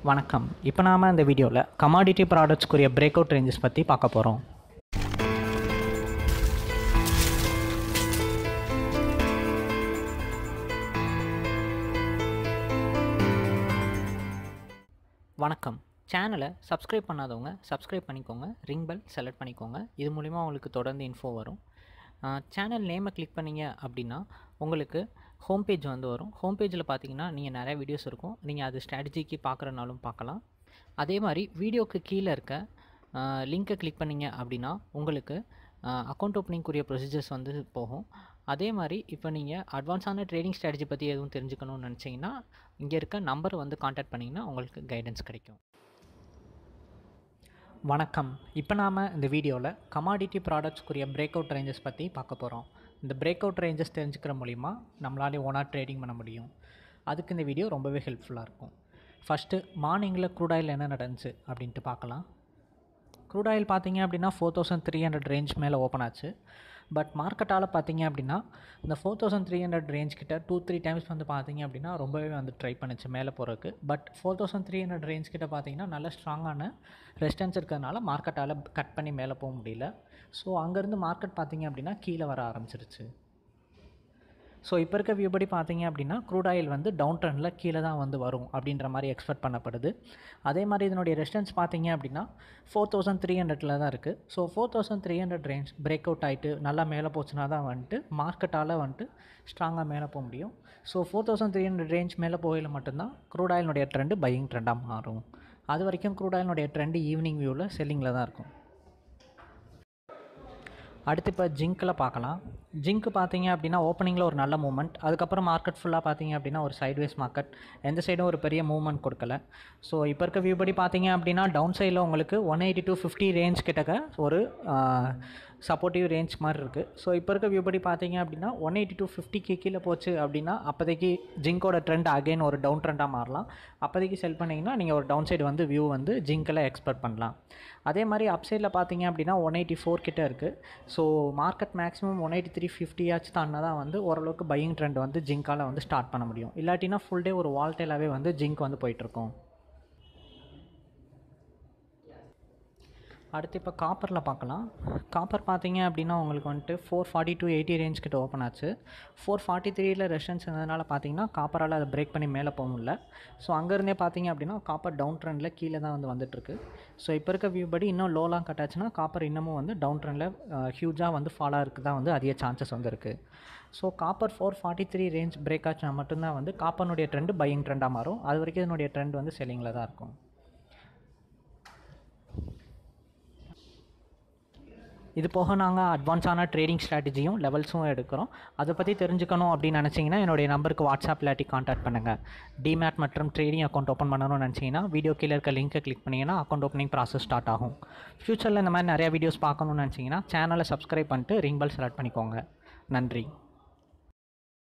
வணக்கம் இப்போ நாம் இந்த வீடியோவில் கமாடிட்டி ப்ராடக்ட்ஸ்க்குரிய பிரேக் அவுட் ரேஞ்சஸ் பற்றி பார்க்க போகிறோம் வணக்கம் சேனலை சப்ஸ்கிரைப் பண்ணாதவங்க சப்ஸ்கிரைப் பண்ணிக்கோங்க ரிங் பெல் செலக்ட் பண்ணிக்கோங்க இது மூலிமா உங்களுக்கு தொடர்ந்து இன்ஃபோ வரும் சேனல் நேமை கிளிக் பண்ணீங்க அப்படின்னா உங்களுக்கு ஹோம் பேஜ் வந்து வரும் ஹோம் பேஜில் பார்த்தீங்கன்னா நீங்கள் நிறைய வீடியோஸ் இருக்கும் நீங்கள் அது ஸ்ட்ராட்டஜிக்கு பார்க்குறனாலும் பார்க்கலாம் அதே மாதிரி வீடியோக்கு கீழே இருக்க லிங்க்கை கிளிக் பண்ணீங்க அப்படின்னா உங்களுக்கு அக்கௌண்ட் ஓப்பனிங்குரிய ப்ரொசீஜர்ஸ் வந்து போகும் அதே மாதிரி இப்போ நீங்கள் அட்வான்ஸான ட்ரேடிங் ஸ்ட்ராட்டஜி பற்றி எதுவும் தெரிஞ்சுக்கணும்னு நினச்சிங்கன்னா இங்கே இருக்க நம்பர் வந்து காண்டாக்ட் பண்ணிங்கன்னா உங்களுக்கு கைடன்ஸ் கிடைக்கும் வணக்கம் இப்போ நாம் இந்த வீடியோவில் கமாடிட்டி ப்ராடக்ட்ஸ்க்குரிய பிரேக் அவுட் ரேஞ்சஸ் பற்றி பார்க்க போகிறோம் இந்த பிரேக் அவுட் ரேஞ்சஸ் தெரிஞ்சுக்கிற மூலிமா நம்மளாலே ஓனாக ட்ரேடிங் பண்ண முடியும் அதுக்கு இந்த வீடியோ ரொம்பவே ஹெல்ப்ஃபுல்லாக இருக்கும் ஃபஸ்ட்டு மார்னிங்கில் க்ரூட் ஆயில் என்ன நடந்துச்சு அப்படின்ட்டு பார்க்கலாம் க்ரூட் ஆயில் பார்த்தீங்க அப்படின்னா four thousand three hundred range மேலே ஓப்பன் ஆச்சு பட் மார்க்கெட்டால் பார்த்தீங்க அப்படின்னா இந்த four thousand three hundred range கிட்ட டூ த்ரீ டைம்ஸ் வந்து பார்த்தீங்க அப்படின்னா ரொம்பவே வந்து ட்ரை பண்ணுச்சு மேலே போகிறதுக்கு but four thousand three hundred range கிட்ட பார்த்தீங்கன்னா நல்ல ஸ்ட்ராங்கான ரெசிஸ்டன்ஸ் இருக்கிறதுனால மார்க்கெட்டால் கட் பண்ணி மேலே போக முடியல ஸோ அங்கேருந்து மார்க்கெட் பார்த்தீங்க அப்படின்னா கீழே வர ஆரம்பிச்சிருச்சு ஸோ இப்போ இருக்க வியூ படி பார்த்தீங்க அப்படின்னா க்ரூட் ஆயில் வந்து டவுன் ட்ரெண்டில் கீழே தான் வந்து வரும் அப்படின்ற மாதிரி எக்ஸ்பெக்ட் பண்ணப்படுது அதே மாதிரி இதனுடைய ரெஸ்டன்ஸ் பார்த்தீங்க அப்படின்னா ஃபோர் தௌசண்ட் த்ரீ ஹண்ட்ரடில் தான் இருக்குது so four thousand three hundred range break out ஆகிட்டு நல்லா மேலே போச்சுன்னா தான் வந்துட்டு மார்க்கெட்டால் வந்துட்டு ஸ்ட்ராங்காக மேலே போக முடியும் so four thousand three hundred range மேலே போகையில் மட்டும்தான் க்ரூட் ஆயிலுடைய ட்ரெண்டு பையிங் ட்ரெண்டாக மாறும் அது வரைக்கும் க்ரூட் ஆயிலுடைய ட்ரெண்டு ஈவினிங் வியூவில் செல்லிங்கில் தான் இருக்கும் அடுத்து இப்போ ஜிங்க்கில் பார்க்கலாம் ஜிங்க் பார்த்தீங்க அப்படின்னா ஓப்பனிங்கில் ஒரு நல்ல மூவ்மெண்ட் அதுக்கப்புறம் மார்க்கெட் ஃபுல்லாக பார்த்தீங்க அப்படின்னா ஒரு சைட்வேஸ் மார்க்கெட் எந்த சைடும் ஒரு பெரிய மூவ்மெண்ட் கொடுக்கல ஸோ இப்போ இருக்க வியூ படி பார்த்தீங்க அப்படின்னா டவுன் சைடில் உங்களுக்கு one eighty two fifty range கிட்டக்க ஒரு சப்போர்ட்டிவ் ரேஞ்ச் மாதிரி இருக்குது ஸோ இப்போ இருக்க வியூ படி பார்த்தீங்க அப்படின்னா ஒன் எயிட்டி டூ ஃபிஃப்டிக்கு கீழே போச்சு அப்படின்னா அப்போதைக்கு ஜிங்கோட ட்ரெண்ட் அகைன் ஒரு டவுன் ட்ரெண்டாக மாறலாம் அப்போதைக்கு செல் பண்ணிங்கன்னா நீங்கள் ஒரு டவுன் சைடு வந்து வியூ வந்து ஜிங்கில் எக்ஸ்பெக்ட் பண்ணலாம் அதே மாதிரி அப் சைடில் பார்த்தீங்க அப்படின்னா ஒன் எயிட்டி ஃபோர் கிட்டே இருக்குது so market maximum one eighty three ஃபிஃப்டியாச்சு தான்னா தான் வந்து ஓரளவுக்கு பையிங் ட்ரெண்ட் வந்து ஜிங்கால் வந்து ஸ்டார்ட் பண்ண முடியும் இல்லாட்டினா ஃபுல் டே ஒரு வால்டேலாகவே வந்து ஜிங்க் வந்து போயிட்டுருக்கோம் அடுத்து இப்போ காப்பரில் பார்க்கலாம் காப்பர் பார்த்தீங்க அப்படின்னா உங்களுக்கு வந்துட்டு four forty two eighty range கிட்ட ஓப்பன் ஆச்சு ஃபோர் ஃபார்ட்டி த்ரீயில் ரெஸ்டன்ஸ் இருந்ததுனால பார்த்தீங்கன்னா காப்பரால் அதை பிரேக் பண்ணி மேலே போக முடியல ஸோ அங்கேருந்தே பார்த்தீங்க அப்படின்னா காப்பர் டவுன் ட்ரெண்டில் கீழே தான் வந்து வந்துட்டுருக்கு ஸோ இப்போ இருக்க வியூ படி இன்னும் லோலாம் கட்டாச்சுன்னா காப்பர் இன்னமும் வந்து டவுன் ட்ரெண்டில் ஹியூஜாக வந்து ஃபாலாக இருக்குது தான் வந்து அதிக சான்சஸ் வந்து இருக்குது so copper four forty three range break ஆச்சுன்னா மட்டும்தான் வந்து காப்பர்னுடைய ட்ரெண்டு பையிங் ட்ரெண்டாக மாறும் அது வரைக்கும் இதனுடைய ட்ரெண்ட் வந்து செல்லிங்கில் தான் இருக்கும் இது போக நாங்கள் அட்வான்ஸான ட்ரேடிங் ஸ்ட்ராட்டஜியும் லெவல்ஸும் எடுக்கிறோம் அதை பற்றி தெரிஞ்சுக்கணும் அப்படின்னு நினச்சிங்கன்னா என்னுடைய நம்பருக்கு வாட்ஸ்அப் இல்லாட்டி காண்டாக்ட் பண்ணுங்கள் டிமேட் மற்றும் ட்ரேடிங் அக்கௌண்ட் ஓப்பன் பண்ணணும்னு நினச்சிங்கன்னா வீடியோ கீழே இருக்க லிங்க்கை கிளிக் பண்ணிங்கன்னா அக்கௌண்ட் ஓப்பனிங் ப்ராசஸ் ஸ்டார்ட் ஆகும் ஃப்யூச்சரில் இந்த மாதிரி நிறையா வீடியோஸ் பார்க்கணும்னு நினச்சிங்கன்னா சேனலை சப்ஸ்கிரைப் பண்ணிட்டு ரிங் பெல் செலக்ட் பண்ணிக்கோங்க நன்றி